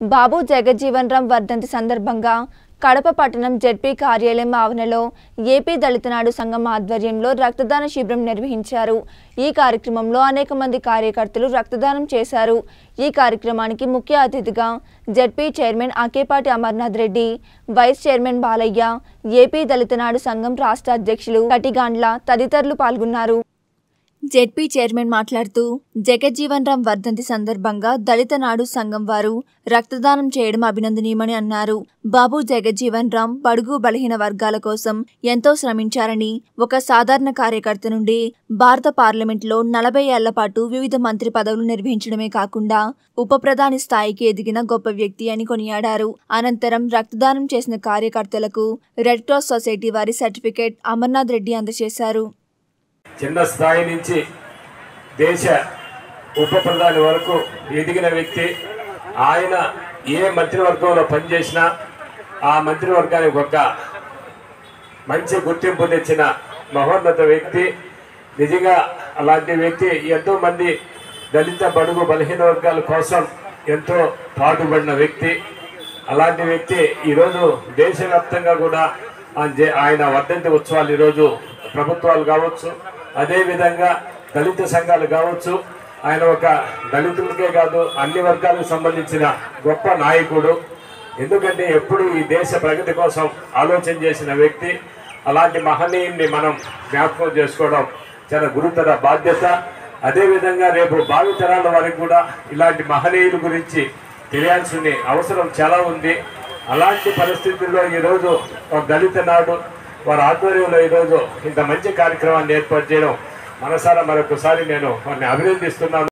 బాబు జగజ్జీవన్ రామ్ వర్ధంతి సందర్భంగా కడప పట్టణం జెడ్పీ కార్యాలయం ఆవరణలో ఏపీ దళిత నాడు సంఘం ఆధ్వర్యంలో రక్తదాన శిబిరం నిర్వహించారు ఈ కార్యక్రమంలో అనేక మంది కార్యకర్తలు రక్తదానం చేశారు ఈ కార్యక్రమానికి ముఖ్య అతిథిగా ZP chairman Akepati Amarnath Reddy vice chairman Balayya AP దళిత నాడు సంఘం రాష్ట్ర అధ్యక్షులు కటిగాండ్ల తదితరులు పాల్గొన్నారు జెడ్పీ చైర్మన్ మాట్లాడుతూ జగజ్జీవన్ రామ్ వర్ధంతి సందర్భంగా దళిత నాడు సంఘం వారు రక్తదానం చేయడం అభినందనీయమని అన్నారు బాబు జగజ్జీవన్ రామ్ బడుగు బలహీన వర్గాల కోసం ఎంతో శ్రమించారని ఒక సాధారణ కార్యకర్త నుండి భారత పార్లమెంట్లో నలభై ఏళ్ల పాటు వివిధ మంత్రి పదవులు నిర్వహించడమే కాకుండా ఉప ప్రధాని స్థాయికి ఎదిగిన గొప్ప వ్యక్తి అని కొనియాడారు అనంతరం రక్తదానం చేసిన కార్యకర్తలకు రెడ్ క్రాస్ సొసైటీ వారి సర్టిఫికేట్ అమర్నాథ్ రెడ్డి అందజేశారు చిన్న స్థాయి నుంచి దేశ ఉప ప్రధాని వరకు ఎదిగిన వ్యక్తి ఆయన ఏ మంత్రివర్గంలో పనిచేసినా ఆ మంత్రివర్గానికి ఒక మంచి గుర్తింపు తెచ్చిన మహోన్నత వ్యక్తి నిజంగా అలాంటి వ్యక్తి ఎంతో మంది దళిత బడుగు బలహీన వర్గాల కోసం ఎంతో పాటుపడిన వ్యక్తి అలాంటి వ్యక్తి ఈరోజు దేశవ్యాప్తంగా కూడా ఆ జే- ఆయన వర్ధంతి ఉత్సవాలు ఈరోజు ప్రభుత్వాలు కావచ్చు అదేవిధంగా దళిత సంఘాలు కావచ్చు ఆయన ఒక దళితులకే కాదు అన్ని వర్గాలకు సంబంధించిన గొప్ప నాయకుడు ఎందుకంటే ఎప్పుడు ఈ దేశ ప్రగతి కోసం ఆలోచన చేసిన వ్యక్తి అలాంటి మహనీయుని మనం జ్ఞాపకం చేసుకోవడం చాలా గురుతర బాధ్యత అదేవిధంగా రేపు భావితరాల వారికి కూడా ఇలాంటి మహనీయుల గురించి తెలియాల్సిన అవసరం చాలా ఉంది అలాంటి పరిస్థితుల్లో ఈరోజు ఒక దళిత నాడు వారి ఆధ్వర్యంలో ఈరోజు ఇంత మంచి కార్యక్రమాన్ని ఏర్పాటు చేయడం మనసారా మరొకసారి నేను వారిని అభినందిస్తున్నాను